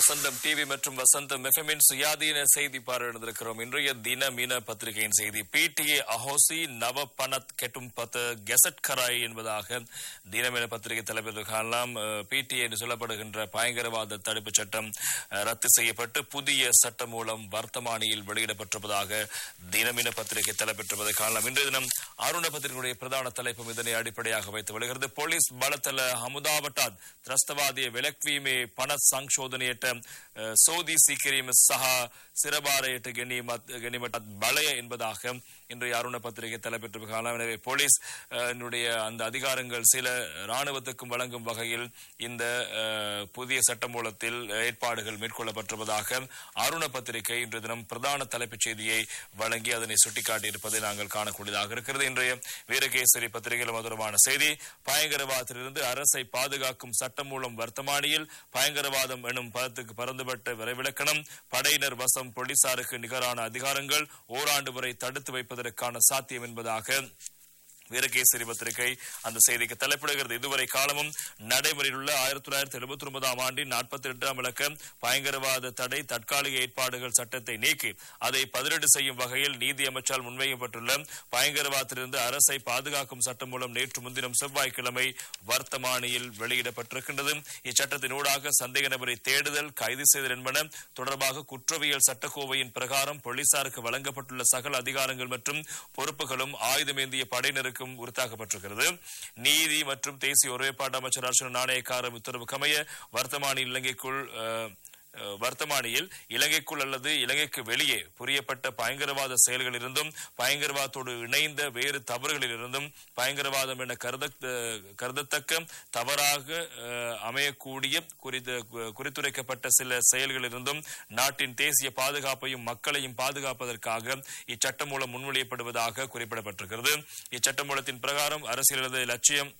வசந்தம் TV மற்றும் வசந்தம் எஃப்எம்மின் சுயாதீன செய்தி பார்வையிட்டிருக்கிறோம் இன்றைய தின மீன பத்திரிகையின் செய்தி பிடிஏ அஹோசி நவ பணத் கெட்டும் பத்த கெசட் கராய் என்பதாக தினமீன பத்திரிகை தலைவர் காணலாம் பிடிஏ என்று சொல்லப்படுகின்ற பயங்கரவாத தடுப்புச் சட்டம் அஹ், ரத்து செய்யப்பட்டு புதிய சட்டம் மூலம் வர்த்தமானியில் வெளியிடப்பட்டிருப்பதாக தினமீன பத்திரிகை தலைப்பெற்றிருப்பதை காணலாம் இன்றைய தினம் அருண பத்திரிகையுடைய பிரதான தலைப்பும் இதனை அடிப்படையாக வைத்து வருகிறது போலீஸ் බලතල හමුදාවටත් ත්‍රස්තවාදය වෙලක්වීමේ පනත් සංශෝධනයට අ, සෝදීසි කිරීම සහ சிறபாரையிட்டு கண்ணியமத் கண்ணியமட்டத் பலய என்பதாக இன்றைய அருண பத்திரிகை தலைப்பெற்று காலம் எனவே போலீஸ் அஹ், னுடைய அந்த அதிகாரங்கள் சில ராணுவத்துக்கும் வழங்கும் வகையில் இந்த அஹ், புதிய சட்டமூலத்தில் ஏற்பாடுகள் மேற்கொள்ளப்பட்டிருப்பதாக அருண பத்திரிகை இன்று தினம் பிரதான தலைப்புச் செய்தியை வழங்கி அதனை சுட்டிக்காட்டியிருப்பதை நாங்கள் காணக்கூடியதாக இருக்கிறது இன்றைய வீரகேசரி பத்திரிகையில் மதுரமான செய்தி பயங்கரவாதத்திலிருந்து அரசை பாதுகாக்கும் சட்டம் மூலம் வர்த்தமானியில் பயங்கரவாதம் எனும் பதத்துக்கு பறந்துபட்ட விரைவிலக்கணம் படையினர் வசம் போலீசாருக்கு நிகரான அதிகாரங்கள் ஓராண்டு வரை தடுத்து வைப்பதற்கான சாத்தியம் என்பதாக வீரகேசரி பத்திரிகை அந்த செய்திக்கு தலைப்பிடுகிறது இதுவரை காலமும் நடைமுறையில் உள்ள ஆயிரத்தி தொள்ளாயிரத்தி எழுபத்தி ஒன்பதாம் ஆண்டின் நாற்பத்தி எட்டாம் இலக்க பயங்கரவாத தடை தற்காலிக ஏற்பாடுகள் சட்டத்தை நீக்கி அதை பதிலீடு செய்யும் வகையில் நீதி அமைச்சால் முன்வைக்கப்பட்டுள்ள பயங்கரவாதத்திலிருந்து அரசை பாதுகாக்கும் சட்டம் மூலம் நேற்று முன்தினம் செவ்வாய்க்கிழமை வர்த்தமானியில் வெளியிடப்பட்டிருக்கின்றது இச்சட்டத்தின் ஊடாக சந்தேக நபரை தேடுதல் கைது செய்தல் என்பன தொடர்பாக குற்றவியல் சட்டக்கோவையின் பிரகாரம் போலீசாருக்கு வழங்கப்பட்டுள்ள சகல அதிகாரங்கள் மற்றும் பொறுப்புகளும் ஆயுதமேந்திய படையினருக்கும் உறுத்தாக்கப்பட்டிருக்கிறது நீதி மற்றும் தேசிய ஒருமைப்பாட்டு அமைச்சர் அர்ச்சன நாணயக்காரர் உத்தரவு கமைய வர்த்தமானி இலங்கைக்குள் அஹ், அஹ், வர்த்தமானியில் இலங்கைக்குள் அல்லது இலங்கைக்கு வெளியே புரியப்பட்ட பயங்கரவாத செயல்களிலிருந்தும் பயங்கரவாதத்தோடு இணைந்த வேறு தவறுகளிலிருந்தும் பயங்கரவாதம் என கருத கருதத்தக்க தவறாக அஹ், அமையக்கூடிய குறித்த குறித்துரைக்கப்பட்ட சில செயல்களிலிருந்தும் நாட்டின் தேசிய பாதுகாப்பையும் மக்களையும் பாதுகாப்பதற்காக இச்சட்டம் மூலம் முன்மொழியப்படுவதாக குறிப்பிடப்பட்டிருக்கிறது இச்சட்ட மூலத்தின் பிரகாரம் அரசியலது லட்சியம்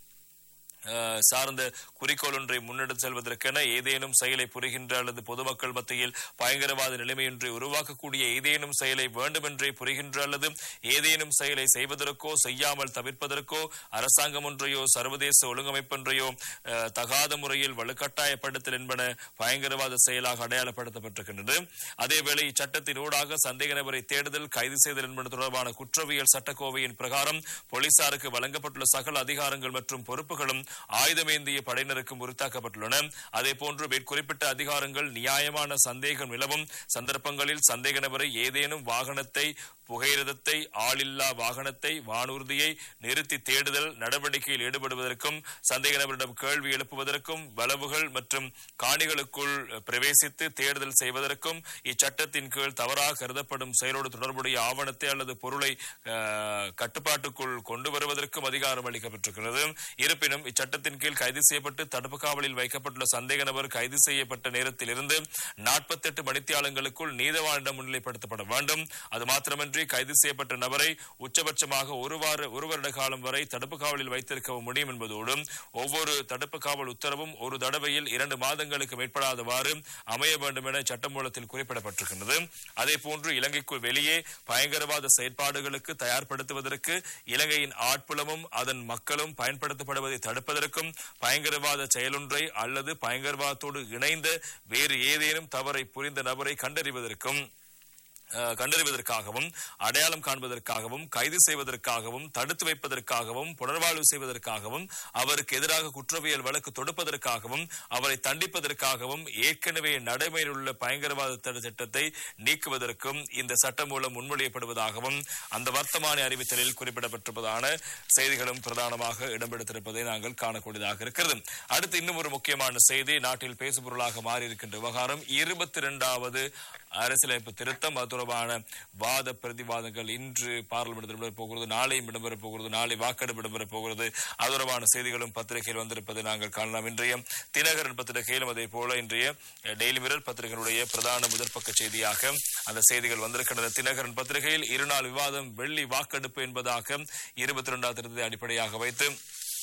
அஹ், சார்ந்த குறிக்கோள் ஒன்றை முன்னெடுத்து செல்வதற்கென ஏதேனும் செயலை புரிகின்ற அல்லது பொதுமக்கள் மத்தியில் பயங்கரவாத நிலைமையொன்றை உருவாக்கக்கூடிய ஏதேனும் செயலை வேண்டுமென்றே புரிகின்ற அல்லது ஏதேனும் செயலை செய்வதற்கோ செய்யாமல் தவிர்ப்பதற்கோ அரசாங்கம் ஒன்றையோ சர்வதேச ஒழுங்கமைப்பொன்றையோ அஹ், தகாத முறையில் வலுக்கட்டாயப்படுத்தல் என்பன பயங்கரவாத செயலாக அடையாளப்படுத்தப்பட்டிருக்கின்றது அதேவேளை இச்சட்டத்தின் ஊடாக சந்தேக நபரை தேடுதல் கைது செய்தல் என்பது தொடர்பான குற்றவியல் சட்டக்கோவையின் பிரகாரம் போலீசாருக்கு வழங்கப்பட்டுள்ள சகல அதிகாரங்கள் மற்றும் பொறுப்புகளும் ஆயுதமேந்திய படையினருக்கும் உறுத்தாக்கப்பட்டுள்ளன அதேபோன்று மேற்குறிப்பிட்ட அதிகாரங்கள் நியாயமான சந்தேகம் நிலவும் சந்தர்ப்பங்களில் சந்தேக நபரை ஏதேனும் வாகனத்தை புகையிரதத்தை ஆளில்லா வாகனத்தை வானூர்தியை நிறுத்தி தேடுதல் நடவடிக்கையில் ஈடுபடுவதற்கும் சந்தேக நபரிடம் கேள்வி எழுப்புவதற்கும் வளவுகள் மற்றும் காணிகளுக்குள் பிரவேசித்து தேடுதல் செய்வதற்கும் இச்சட்டத்தின் கீழ் தவறாக கருதப்படும் செயலோடு தொடர்புடைய ஆவணத்தை அல்லது பொருளை அஹ், கட்டுப்பாட்டுக்குள் கொண்டு வருவதற்கும் அதிகாரம் அளிக்கப்பட்டிருக்கிறது இருப்பினும் இச்சட்டத்தின் கீழ் கைது செய்யப்பட்டு தடுப்பு காவலில் வைக்கப்பட்டுள்ள சந்தேக நபர் கைது செய்யப்பட்ட நேரத்தில் இருந்து நாற்பத்தி எட்டு மணித்தியாலங்களுக்குள் நீதவானிடம் முன்னிலைப்படுத்தப்பட வேண்டும் அது மாத்திரமன்றி கைது செய்யப்பட்ட நபரை உச்சபட்சமாக ஒரு வார ஒரு வருட காலம் வரை தடுப்பு காவலில் வைத்திருக்கவும் முடியும் என்பதோடு ஒவ்வொரு தடுப்பு காவல் உத்தரவும் ஒரு தடவையில் இரண்டு மாதங்களுக்கு மேற்படாதவாறு அமைய வேண்டும் என சட்டமூலத்தில் குறிப்பிடப்பட்டிருக்கின்றது அதே போன்று இலங்கைக்கு வெளியே பயங்கரவாத செயற்பாடுகளுக்கு தயார்படுத்துவதற்கு இலங்கையின் ஆட்புலமும் அதன் மக்களும் பயன்படுத்தப்படுவதை தடுப்பதற்கும் பயங்கரவாத செயலொன்றை அல்லது பயங்கரவாதத்தோடு இணைந்த வேறு ஏதேனும் தவறை புரிந்த நபரை கண்டறிவதற்கும் அஹ், கண்டறிவதற்காகவும் அடையாளம் காண்பதற்காகவும் கைது செய்வதற்காகவும் தடுத்து வைப்பதற்காகவும் புனர்வாழ்வு செய்வதற்காகவும் அவருக்கு எதிராக குற்றவியல் வழக்கு தொடுப்பதற்காகவும் அவரை தண்டிப்பதற்காகவும் ஏற்கனவே நடைமுறையில் உள்ள பயங்கரவாத தடை சட்டத்தை நீக்குவதற்கும் இந்த சட்டம் மூலம் முன்மொழியப்படுவதாகவும் அந்த வர்த்தமானி அறிவித்தலில் குறிப்பிடப்பட்டிருப்பதான செய்திகளும் பிரதானமாக இடம்பெடுத்திருப்பதை நாங்கள் காணக்கூடியதாக இருக்கிறது அடுத்து இன்னும் ஒரு முக்கியமான செய்தி நாட்டில் பேசுபொருளாக மாறியிருக்கின்ற விவகாரம் இருபத்தி இரண்டாவது அரசியலமைப்பு திருத்தம் அது தொடர்பான வாத பிரதிவாதங்கள் இன்று பார்லிமெண்ட் இடம்பெறப் போகிறது நாளையும் இடம்பெறப் போகிறது நாளை வாக்கெடுப்பு இடம்பெறப் போகிறது அது தொடர்பான செய்திகளும் பத்திரிகையில் வந்திருப்பதை நாங்கள் காணலாம் இன்றைய தினகரன் பத்திரிகையிலும் அதே போல இன்றைய டெய்லி மிரர் பத்திரிகையினுடைய பிரதான முதற்பக்க செய்தியாக அந்த செய்திகள் வந்திருக்கின்றன தினகரன் பத்திரிகையில் இருநாள் விவாதம் வெள்ளி வாக்கெடுப்பு என்பதாக இருபத்தி இரண்டாவது திருத்தத்தை அடிப்படையாக வைத்து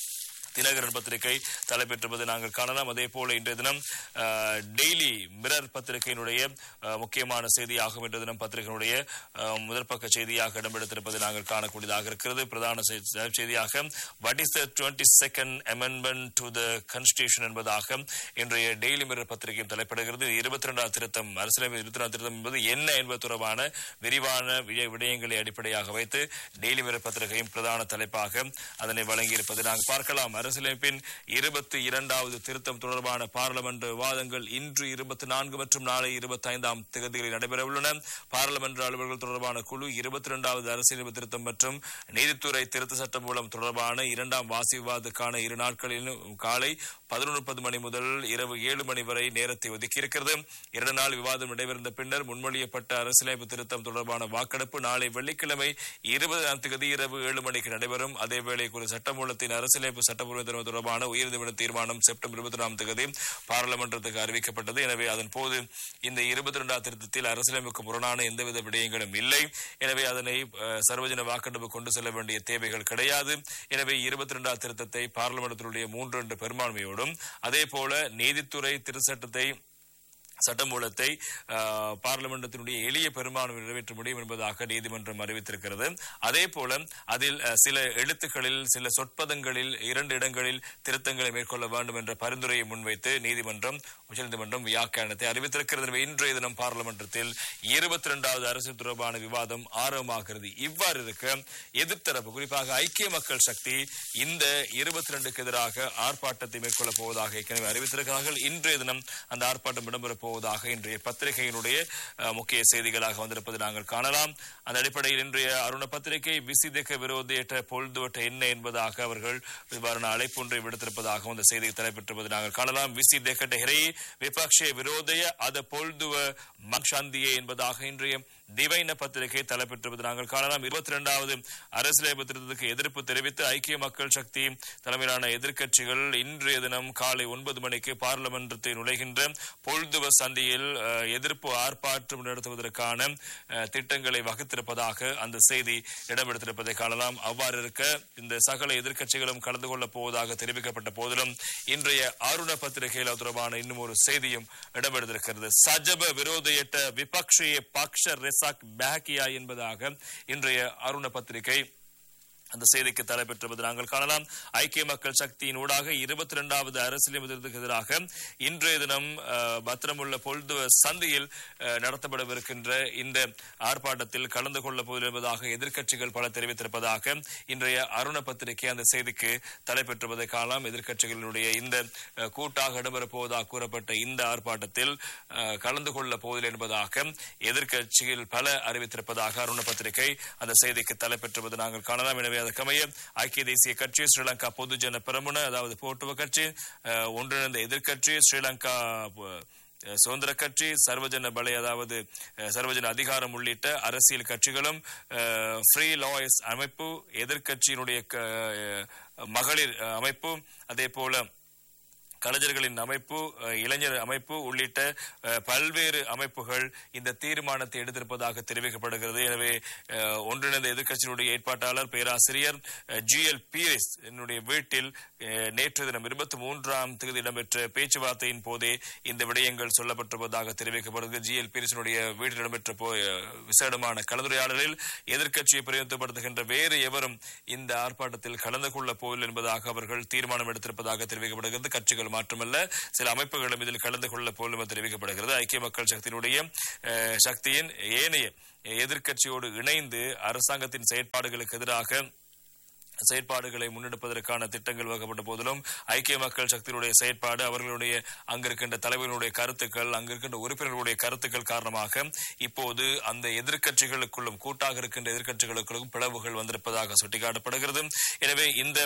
தினகரன் பத்திரிகை தலைப்பெற்றிருப்பதை நாங்கள் காணலாம் அதே போல இன்றைய தினம் அஹ், டெய்லி மிரர் பத்திரிகையினுடைய அஹ், முக்கியமான செய்தியாகும் இன்றைய தினம் பத்திரிகையினுடைய அஹ், முதற்பக்க செய்தியாக இடம்பெடுத்திருப்பதை நாங்கள் காணக்கூடியதாக இருக்கிறது பிரதான செய்- தலைப்புச் செய்தியாக what is the twenty second amendment to the constitution என்பதாக இன்றைய டெய்லி மிரர் பத்திரிகையும் தலைப்படுகிறது இருபத்தி ரெண்டாம் திருத்தம் அரசியலமைப்பு இருபத்தி ரெண்டாம் திருத்தம் என்பது என்ன என்பது தொடர்பான விரிவான விடய- விடயங்களை அடிப்படையாக வைத்து டெய்லி மிரர் பத்திரிகையும் பிரதான தலைப்பாக அதனை வழங்கியிருப்பதை நாங்கள் பார்க்கலாம் அரசியலமைப்பின் இருபத்தி இரண்டாவது திருத்தம் தொடர்பான பாராளுமன்ற விவாதங்கள் இன்று இருபத்தி நான்கு மற்றும் நாளை இருபத்தி ஐந்தாம் தேதிகளில் நடைபெற உள்ளன பாராளுமன்ற அலுவலர்கள் தொடர்பான குழு இருபத்தி இரண்டாவது அரசியலமைப்பு திருத்தம் மற்றும் நீதித்துறை திருத்த சட்டம் மூலம் தொடர்பான இரண்டாம் வாசி விவாதத்துக்கான இரு நாட்களிலும் காலை பதினொன்று முப்பது மணி முதல் இரவு ஏழு மணி வரை நேரத்தை ஒதுக்கியிருக்கிறது இரண்டு நாள் விவாதம் நடைபெறுந்த பின்னர் முன்மொழியப்பட்ட அரசியலமைப்பு திருத்தம் தொடர்பான வாக்கெடுப்பு நாளை வெள்ளிக்கிழமை இருபதாம் தேதி இரவு ஏழு மணிக்கு நடைபெறும் அதேவேளை ஒரு சட்டமூலத்தின் அரசியலமைப்பு சட்டப்பூர்வ தீர்வு தொடர்பான உயர்நீதிமன்ற தீர்மானம் செப்டம்பர் இருபத்தி நான்கு தேதி பாராளுமன்றத்துக்கு அறிவிக்கப்பட்டது எனவே அதன் போது இந்த இருபத்தி இரண்டாம் திருத்தத்தில் அரசியலமைப்புக்கு முரணான எந்தவித விடயங்களும் இல்லை எனவே அதனை அஹ், சர்வஜன வாக்கெடுப்பு கொண்டு செல்ல வேண்டிய தேவைகள் கிடையாது எனவே இருபத்தி இரண்டாம் திருத்தத்தை பாராளுமன்றத்தினுடைய மூன்று என்ற பெரும்பான்மையோடும் அதே போல நீதித்துறை திருச்சட்டத்தை சட்டமூலத்தை அஹ், பார்லிமெண்டத்தினுடைய எளிய பெரும்பான்மை நிறைவேற்ற முடியும் என்பதாக நீதிமன்றம் அறிவித்திருக்கிறது அதே போல அதில் அஹ், சில எழுத்துக்களில் சில சொற்பதங்களில் இரண்டு இடங்களில் திருத்தங்களை மேற்கொள்ள வேண்டும் என்ற பரிந்துரையை முன்வைத்து நீதிமன்றம் உச்சநீதிமன்றம் வியாக்கியானத்தை அறிவித்திருக்கிறது எனவே இன்றைய தினம் பார்லிமெண்டத்தில் இருபத்தி இரண்டாவது அரசு தொடர்பான விவாதம் ஆரம்பமாகிறது இவ்வாறு இருக்க எதிர்த்தரப்பு குறிப்பாக ஐக்கிய மக்கள் சக்தி இந்த இருபத்தி ரெண்டுக்கு எதிராக ஆர்ப்பாட்டத்தை மேற்கொள்ளப் போவதாக ஏற்கனவே அறிவித்திருக்கிறார்கள் இன்றைய தினம் அந்த ஆர்ப்பாட்டம் இடம்பெறப் போவதாக இன்றைய பத்திரிகையினுடைய அஹ், முக்கிய செய்திகளாக வந்திருப்பதை நாங்கள் காணலாம் அந்த அடிப்படையில் இன்றைய அருண பத்திரிகை விசிதக்க விரோதியற்ற பொழுதுவட்ட என்ன என்பதாக அவர்கள் இவ்வாறான அழைப்பு ஒன்றை விடுத்திருப்பதாக அந்த செய்தி தலைப்பெற்றிருப்பதை நாங்கள் காணலாம் விசி தேக்கட்ட ஹிரை விபக்ஷ விரோதய அத பொழுதுவ மக்ஷாந்தியே என்பதாக இன்றைய திவைன பத்திரிகை தலைப்பெற்றிருப்பது நாங்கள் காணலாம் இருபத்தி இரண்டாவது அரசியலமைப்பு திருத்தத்துக்கு எதிர்ப்பு தெரிவித்து ஐக்கிய மக்கள் சக்தி தலைமையிலான எதிர்க்கட்சிகள் இன்றைய தினம் காலை ஒன்பது மணிக்கு பார்லிமெண்டத்தை நுழைகின்ற பொழுதுவ சந்தியில் அஹ், எதிர்ப்பு ஆர்ப்பாட்டம் நடத்துவதற்கான அஹ், திட்டங்களை வகுத்திருப்பதாக அந்த செய்தி இடம்பெடுத்திருப்பதை காணலாம் அவ்வாறு இருக்க இந்த சகல எதிர்க்கட்சிகளும் கலந்து கொள்ளப் போவதாக தெரிவிக்கப்பட்ட போதிலும் இன்றைய ஆருண பத்திரிகையில் அது தொடர்பான இன்னும் ஒரு செய்தியும் இடம்பெடுத்திருக்கிறது சஜப விரோதையட்ட விபக்ஷய பக்ஷ ரெசாக் பேக்கியா என்பதாக இன்றைய அருண பத்திரிகை அந்த செய்திக்கு தலைப்பெற்றிருப்பது நாங்கள் காணலாம் ஐக்கிய மக்கள் சக்தியின் ஊடாக இருபத்தி இரண்டாவது அரசியலமைப்புக்கு எதிராக இன்றைய தினம் அஹ், பத்திரமுள்ள பொழுது சந்தையில் அஹ், நடத்தப்படவிருக்கின்ற இந்த ஆர்ப்பாட்டத்தில் கலந்து கொள்ள போவதில்லை என்பதாக எதிர்க்கட்சிகள் பல தெரிவித்திருப்பதாக இன்றைய அருண பத்திரிகை அந்த செய்திக்கு தலைப்பெற்றுவதை காணலாம் எதிர்க்கட்சிகளுடைய இந்த அஹ், கூட்டாக இடம்பெறப் போவதாக கூறப்பட்ட இந்த ஆர்ப்பாட்டத்தில் அஹ், கலந்து கொள்ள போவதில்லை என்பதாக எதிர்க்கட்சிகள் பல அறிவித்திருப்பதாக அருண பத்திரிகை அந்த செய்திக்கு தலைப்பெற்றுவது நாங்கள் காணலாம் எனவே அதற்கமைய ஐக்கிய தேசிய கட்சி ஸ்ரீலங்கா பொதுஜன பெரமுன அதாவது போட்டுவ கட்சி அஹ், ஒன்றிணைந்த எதிர்க்கட்சி ஸ்ரீலங்கா அஹ், சுதந்திர கட்சி சர்வஜன பலை அதாவது அஹ், சர்வஜன அதிகாரம் உள்ளிட்ட அரசியல் கட்சிகளும் ஃப்ரீ லாயர்ஸ் அமைப்பு எதிர்க்கட்சியினுடைய க- அஹ், மகளிர் அஹ், அமைப்பு அதே போல கலைஞர்களின் அமைப்பு அஹ், இளைஞர் அமைப்பு உள்ளிட்ட அஹ், பல்வேறு அமைப்புகள் இந்த தீர்மானத்தை எடுத்திருப்பதாக தெரிவிக்கப்படுகிறது எனவே அஹ், ஒன்றிணைந்த எதிர்க்கட்சியினுடைய ஏற்பாட்டாளர் பேராசிரியர் ஜி எல் பீரிஸ் என்னுடைய வீட்டில் அஹ், நேற்று தினம் இருபத்தி மூன்றாம் தேதி இடம்பெற்ற பேச்சுவார்த்தையின் போதே இந்த விடயங்கள் சொல்லப்பட்டிருப்பதாக தெரிவிக்கப்படுகிறது ஜி எல் பீரிஸினுடைய வீட்டில் இடம்பெற்ற போ- அஹ், விசேடமான கலந்துரையாடலில் எதிர்க்கட்சியை பிரதிநிதித்துவப்படுத்துகின்ற வேறு எவரும் இந்த ஆர்ப்பாட்டத்தில் கலந்து கொள்ளப் போவதில்லை என்பதாக அவர்கள் தீர்மானம் எடுத்திருப்பதாக தெரிவிக்கப்படுகிறது கட்சிகள் மாற்றமல்ல சில அமைப்புகளும் இதில் கலந்து கொள்ளப் போவதில்லை என்று தெரிவிக்கப்படுகிறது ஐக்கிய மக்கள் சக்தியினுடைய அஹ், சக்தியின் ஏனைய எதிர்க்கட்சியோடு இணைந்து அரசாங்கத்தின் செயற்பாடுகளுக்கு எதிராக செயற்பாடுகளை முன்னெடுப்பதற்கான திட்டங்கள் வகுக்கப்பட்ட போதிலும் ஐக்கிய மக்கள் சக்தியினுடைய செயற்பாடு அவர்களுடைய அங்கிருக்கின்ற தலைவர்களுடைய கருத்துக்கள் அங்கிருக்கின்ற உறுப்பினர்களுடைய கருத்துக்கள் காரணமாக இப்போது அந்த எதிர்க்கட்சிகளுக்குள்ளும் கூட்டாக இருக்கின்ற எதிர்க்கட்சிகளுக்குள்ளும் பிளவுகள் வந்திருப்பதாக சுட்டிக்காட்டப்படுகிறது எனவே இந்த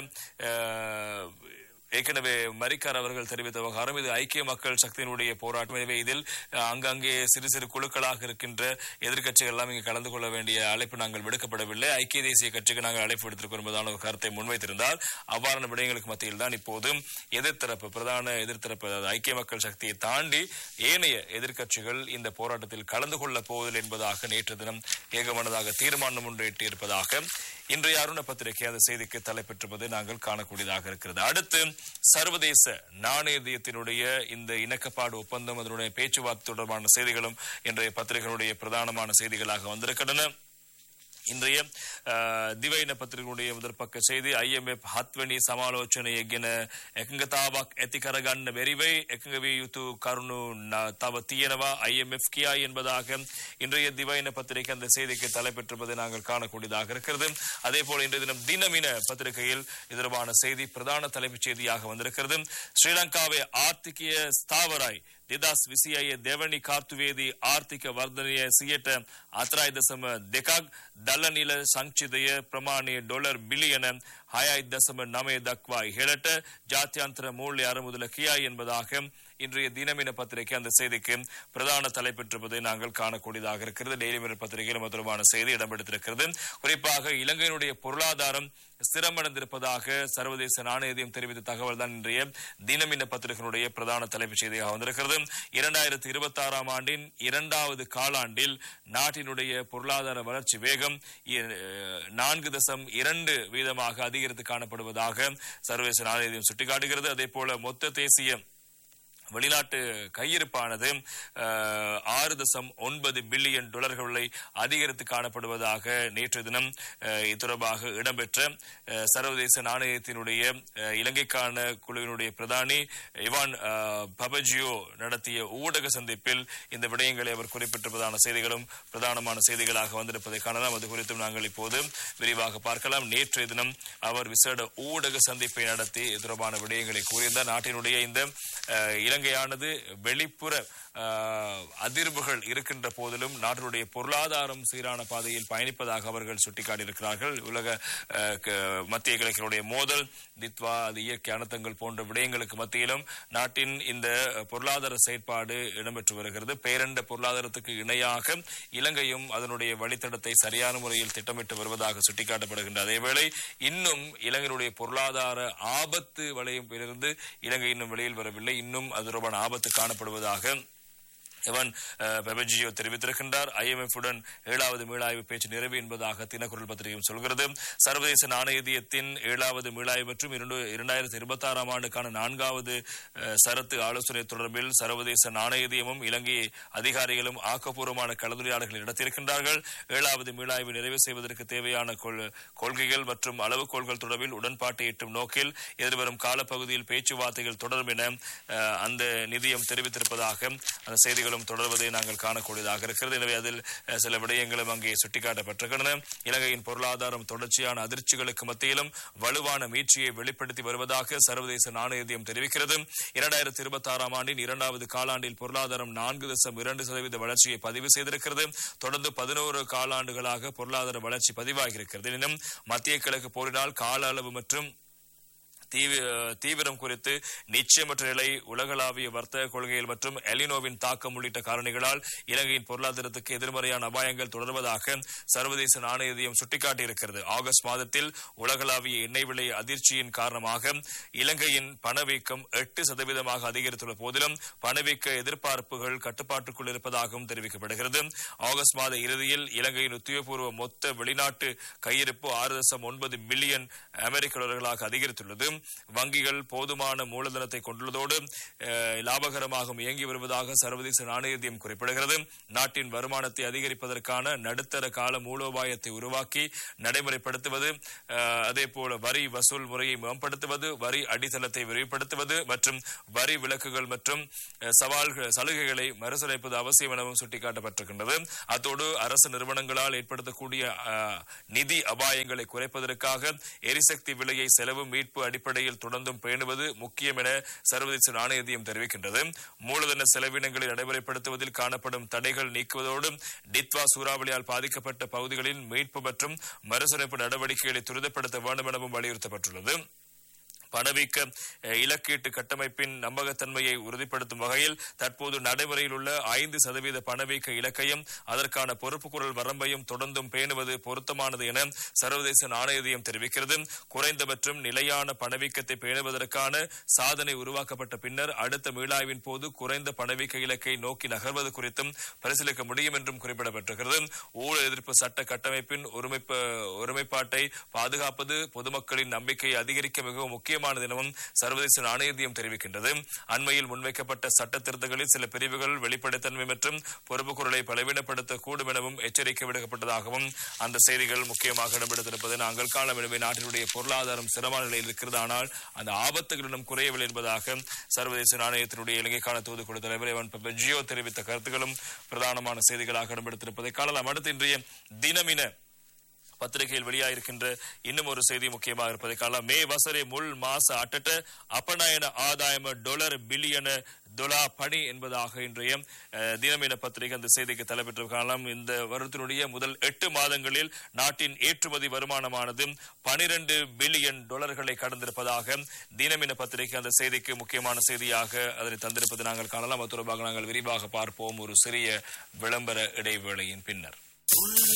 அஹ், ஏற்கனவே மரிக்கார் அவர்கள் தெரிவித்த விவகாரம் இது ஐக்கிய மக்கள் சக்தியினுடைய போராட்டம் எனவே இதில் அஹ், அங்கங்கே சிறு சிறு குழுக்களாக இருக்கின்ற எதிர்க்கட்சிகள் எல்லாம் இங்கு கலந்து கொள்ள வேண்டிய அழைப்பு நாங்கள் விடுக்கப்படவில்லை ஐக்கிய தேசிய கட்சிக்கு நாங்கள் அழைப்பு விடுத்திருக்கிறோம் என்பதான ஒரு கருத்தை முன்வைத்திருந்தால் அவ்வாறான விடயங்களுக்கு மத்தியில் தான் இப்போது எதிர்த்தரப்பு பிரதான எதிர்த்தரப்பு அதாவது ஐக்கிய மக்கள் சக்தியை தாண்டி ஏனைய எதிர்க்கட்சிகள் இந்த போராட்டத்தில் கலந்து கொள்ளப் போவதில்லை என்பதாக நேற்று தினம் ஏகமனதாக தீர்மானம் ஒன்று எட்டியிருப்பதாக இன்றைய அருண பத்திரிகை அந்த செய்திக்கு தலைப்பெற்றுவது நாங்கள் காணக்கூடியதாக இருக்கிறது அடுத்து சர்வதேச நாணயத்தினுடைய இந்த இணக்கப்பாடு ஒப்பந்தம் அதனுடைய பேச்சுவார்த்தை தொடர்பான செய்திகளும் இன்றைய பத்திரிகைகளுடைய பிரதானமான செய்திகளாக வந்திருக்கின்றன இன்றைய දිවයින පත්‍රිකුණේ මුදල්පක්ක செய்தி IMF හත්වැනි සමාලෝචනය ගෙන එකඟතාවක් ඇති කරගන්න බැරිවයි එකඟ විය යුතු කරුණු න- තව තියෙනවා IMF கியா என்பதாக இன்றைய திவைன பத்திரிகை அந்த செய்திக்கு தலைப்பெற்றிருப்பதை நாங்கள் காணக்கூடியதாக இருக்கிறது அதே போல இன்றைய தினம் தினமின பத்திரிகையில் இது தொடர்பான செய்தி பிரதான தலைப்புச் செய்தியாக வந்திருக்கிறது ஸ்ரீலங்காவை ஆர்த்திகிய ஸ்தாவராய் දෙදස් විසි අය දෙවැනි කාර්තුවේදී ආර්ථික වර්ධනය සියට අතරයි දසම දෙකක් දල්ලනිල සංචිතය ප්‍රමාණය ඩොලර් බිලියන ஹயாய் தசம நமே தக்வா இழட்ட ஜாத்தியாந்திர மூல்ய அறமுதல கியாய் என்பதாக இன்றைய தினமின பத்திரிகை அந்த செய்திக்கு பிரதான தலைப்பெற்றிருப்பதை நாங்கள் காணக்கூடியதாக இருக்கிறது டெய்லி மிரர் பத்திரிகையில் தொடர்பான செய்தி இடம்பெடுத்திருக்கிறது குறிப்பாக இலங்கையினுடைய பொருளாதாரம் ஸ்திரமடைந்திருப்பதாக சர்வதேச நாணயத்தையும் தெரிவித்த தகவல் தான் இன்றைய தினமின பத்திரிகையினுடைய பிரதான தலைப்புச் செய்தியாக வந்திருக்கிறது இரண்டாயிரத்தி இருபத்தி ஆறாம் ஆண்டின் இரண்டாவது காலாண்டில் நாட்டினுடைய பொருளாதார வளர்ச்சி வேகம் இ- நான்கு தசம் இரண்டு வீதமாக அதிகரித்து காணப்படுவதாக சர்வதேச நாணயத்தையும் சுட்டிக்காட்டுகிறது அதே போல மொத்த தேசிய வெளிநாட்டு கையிருப்பானது அஹ், ஆறு தசம் ஒன்பது பில்லியன் டாலர்களை அதிகரித்து காணப்படுவதாக நேற்று தினம் அஹ், இது தொடர்பாக இடம்பெற்ற அஹ், சர்வதேச நாணயத்தினுடைய அஹ், இலங்கைக்கான குழுவினுடைய பிரதானி இவான் அஹ், பபஜியோ நடத்திய ஊடக சந்திப்பில் இந்த விடயங்களை அவர் குறிப்பிட்டிருப்பதான செய்திகளும் பிரதானமான செய்திகளாக வந்திருப்பதை காணலாம் அது குறித்தும் நாங்கள் இப்போது விரிவாக பார்க்கலாம் நேற்றைய தினம் அவர் விசேட ஊடக சந்திப்பை நடத்தி இது தொடர்பான விடயங்களை கூறியிருந்தார் நாட்டினுடைய இந்த அஹ், இலங்கையானது வெளிப்புற அஹ், அதிர்வுகள் இருக்கின்ற போதிலும் நாட்டினுடைய பொருளாதாரம் சீரான பாதையில் பயணிப்பதாக அவர்கள் சுட்டிக்காட்டியிருக்கிறார்கள் உலக அஹ், க- மத்திய கிழக்கினுடைய மோதல் தித்வா அது இயற்கை அனர்த்தங்கள் போன்ற விடயங்களுக்கு மத்தியிலும் நாட்டின் இந்த பொருளாதார செயற்பாடு இடம்பெற்று வருகிறது பேரண்ட பொருளாதாரத்துக்கு இணையாக இலங்கையும் அதனுடைய வழித்தடத்தை சரியான முறையில் திட்டமிட்டு வருவதாக சுட்டிக்காட்டப்படுகின்ற அதேவேளை இன்னும் இலங்கையினுடைய பொருளாதார ஆபத்து வளையத்திலிருந்து இலங்கை இன்னும் வெளியில் வரவில்லை இன்னும் அது தொடர்பான ஆபத்து காணப்படுவதாக எவன் பெபஜியோ தெரிவித்திருக்கின்றார் IMF உடன் ஏழாவது மீளாய்வு பேச்சு நிறைவு என்பதாக தினக்குரல் பத்திரிகையும் சொல்கிறது சர்வதேச நாணயத்தின் ஏழாவது மீளாய்வு மற்றும் இரண்டு இரண்டாயிரத்தி இருபத்தி ஆறாம் ஆண்டுக்கான நான்காவது அஹ், சரத்து ஆலோசனை தொடர்பில் சர்வதேச நாணயமும் இலங்கை அதிகாரிகளும் ஆக்கப்பூர்வமான கலந்துரையாடல்கள் நடத்தியிருக்கின்றார்கள் ஏழாவது மீளாய்வு நிறைவு செய்வதற்கு தேவையான கொள்- கொள்கைகள் மற்றும் அளவுகோல்கள் தொடர்பில் உடன்பாட்டை எட்டும் நோக்கில் எதிர்வரும் காலப்பகுதியில் பேச்சுவார்த்தைகள் தொடரும் என அஹ், அந்த நிதியம் தெரிவித்திருப்பதாக அந்த செய்திகளும் தொடர்வதை நாங்கள் காணக்கூடியதாக இருக்கிறது எனவே அதில் அஹ், சில விடயங்களும் அங்கே சுட்டிக்காட்டப்பட்டிருக்கின்றன இலங்கையின் பொருளாதாரம் தொடர்ச்சியான அதிர்ச்சிகளுக்கு மத்தியிலும் வலுவான மீட்சியை வெளிப்படுத்தி வருவதாக சர்வதேச நாணயத்தியம் தெரிவிக்கிறது இரண்டாயிரத்தி இருபத்தி ஆறாம் ஆண்டின் இரண்டாவது காலாண்டில் பொருளாதாரம் நான்கு தசம் இரண்டு சதவீத வளர்ச்சியை பதிவு செய்திருக்கிறது தொடர்ந்து பதினோரு காலாண்டுகளாக பொருளாதார வளர்ச்சி பதிவாகியிருக்கிறது எனினும் மத்திய கிழக்கு போரினால் கால அளவு மற்றும் தீவி- தீவிரம் குறித்து நிச்சயமற்ற நிலை உலகளாவிய வர்த்தக கொள்கைகள் மற்றும் எலினோவின் தாக்கம் உள்ளிட்ட காரணிகளால் இலங்கையின் பொருளாதாரத்துக்கு எதிர்மறையான அபாயங்கள் தொடர்வதாக சர்வதேச நாணயத்தையும் சுட்டிக்காட்டியிருக்கிறது ஆகஸ்ட் மாதத்தில் உலகளாவிய எண்ணெய் விலை அதிர்ச்சியின் காரணமாக இலங்கையின் பணவீக்கம் எட்டு சதவீதமாக அதிகரித்துள்ள போதிலும் பணவீக்க எதிர்பார்ப்புகள் கட்டுப்பாட்டுக்குள் இருப்பதாகவும் தெரிவிக்கப்படுகிறது ஆகஸ்ட் மாத இறுதியில் இலங்கையின் உத்தியோகபூர்வ மொத்த வெளிநாட்டு கையிருப்பு ஆறு தசம் ஒன்பது பில்லியன் அமெரிக்க டாலர்களாக அதிகரித்துள்ளது வங்கிகள் போதுமான மூலதனத்தை கொண்டுள்ளதோடு அஹ், லாபகரமாகவும் இயங்கி வருவதாக சர்வதேச நாணயத்தியம் குறிப்பிடுகிறது நாட்டின் வருமானத்தை அதிகரிப்பதற்கான நடுத்தர கால மூலோபாயத்தை உருவாக்கி நடைமுறைப்படுத்துவது அஹ், அதே போல வரி வசூல் முறையை மேம்படுத்துவது வரி அடித்தளத்தை விரிவுபடுத்துவது மற்றும் வரி விலக்குகள் மற்றும் அஹ், சவால்கள் சலுகைகளை மறுசீரமைப்பது அவசியம் எனவும் சுட்டிக்காட்டப்பட்டிருக்கின்றது அத்தோடு அரசு நிறுவனங்களால் ஏற்படுத்தக்கூடிய அஹ், நிதி அபாயங்களை குறைப்பதற்காக எரிசக்தி விலையை செலவு மீட்பு அடிப்படையில் தொடர்ந்தும் பேணுவது முக்கியம் என சர்வதேச நாணயத்தையும் தெரிவிக்கின்றது மூலதன செலவினங்களை நடைமுறைப்படுத்துவதில் காணப்படும் தடைகள் நீக்குவதோடு டித்வா சூறாவளியால் பாதிக்கப்பட்ட பகுதிகளின் மீட்பு மற்றும் மறுசீரமைப்பு நடவடிக்கைகளை துரிதப்படுத்த வேண்டும் எனவும் வலியுறுத்தப்பட்டுள்ளது பணவீக்க அஹ், இலக்கீட்டு கட்டமைப்பின் நம்பகத்தன்மையை உறுதிப்படுத்தும் வகையில் தற்போது நடைமுறையில் உள்ள ஐந்து சதவீத பணவீக்க இலக்கையும் அதற்கான பொறுப்புக்குரல் வரம்பையும் தொடர்ந்தும் பேணுவது பொருத்தமானது என சர்வதேச நாணயதியம் தெரிவிக்கிறது குறைந்த மற்றும் நிலையான பணவீக்கத்தை பேணுவதற்கான சாதனை உருவாக்கப்பட்ட பின்னர் அடுத்த மீளாய்வின் போது குறைந்த பணவீக்க இலக்கை நோக்கி நகர்வது குறித்தும் பரிசீலிக்க முடியும் என்றும் குறிப்பிடப்பட்டிருக்கிறது ஊழல் எதிர்ப்பு சட்ட கட்டமைப்பின் ஒருமைப்ப- ஒருமைப்பாட்டை பாதுகாப்பது பொதுமக்களின் நம்பிக்கையை அதிகரிக்க மிகவும் முக்கியமானது எனவும் சர்வதேச நாணயத்தியம் தெரிவிக்கின்றது அண்மையில் முன்வைக்கப்பட்ட சட்ட திருத்தங்களில் சில பிரிவுகள் வெளிப்படைத்தன்மை மற்றும் பொறுப்பு குரலை பலவீனப்படுத்த கூடும் எனவும் எச்சரிக்கை விடுக்கப்பட்டதாகவும் அந்த செய்திகள் முக்கியமாக இடம்பெடுத்திருப்பதை நாங்கள் காண எனவே நாட்டினுடைய பொருளாதாரம் சிரமமான நிலையில் இருக்கிறது ஆனால் அந்த ஆபத்துகளிடம் குறையவில்லை என்பதாக சர்வதேச நாணயத்தினுடைய இலங்கைக்கான தூதுக்குழு தலைவர் எவன் பெஜியோ தெரிவித்த கருத்துக்களும் பிரதானமான செய்திகளாக இடம்பெடுத்திருப்பதை காணலாம் அடுத்து இன்றைய தினமின பத்திரிகையில் வெளியாயிருக்கின்ற இன்னும் ஒரு செய்தி முக்கியமாக இருப்பதை காணலாம் மே வசரே முள் மாச அட்டட்ட அபநாயன ஆதாயம டொலர் பில்லியன தொலா பணி என்பதாக இன்றைய அஹ், தினமின பத்திரிகை அந்த செய்திக்கு தலைப்பெற்று காணலாம் இந்த வருடத்தினுடைய முதல் எட்டு மாதங்களில் நாட்டின் ஏற்றுமதி வருமானமானது பனிரெண்டு பில்லியன் டாலர்களை கடந்திருப்பதாக தினமின பத்திரிகை அந்த செய்திக்கு முக்கியமான செய்தியாக அதனை தந்திருப்பதை நாங்கள் காணலாம் அது தொடர்பாக நாங்கள் விரிவாக பார்ப்போம் ஒரு சிறிய விளம்பர இடைவேளையின் பின்னர்